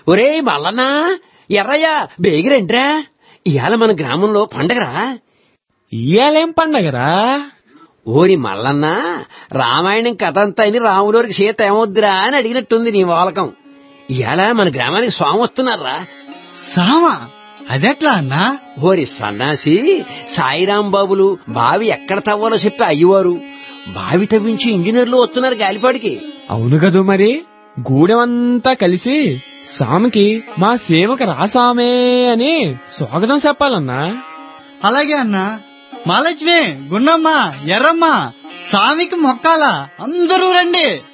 ఒరేయ్ మల్లన్నా ఎర్రయ్య బేగిరంట్రా ఇవాళ మన గ్రామంలో పండగరా ఇయ్యాలేం పండగరా ఓరి మల్లన్న రామాయణం కథ అంతా అని రాములోరికి సీత ఏమొద్దురా అని అడిగినట్టుంది నీ వాలకం ఇవాళ మన గ్రామానికి స్వామి వస్తున్నారా సామా అదెట్లా అన్నా ఓరి సన్నాసి సాయిరాం బాబులు బావి ఎక్కడ తవ్వాలో చెప్పి అయ్యవారు బావి తవ్వించి ఇంజనీర్లు వస్తున్నారు గాలిపాడికి అవును కదూ మరి గూడెమంతా కలిసి స్వామికి మా సేవకు రాసామే అని స్వాగతం చెప్పాలన్నా అలాగే అన్నా మహాలక్ష్మి గున్నమ్మ ఎర్రమ్మ స్వామికి మొక్కాల అందరూ రండి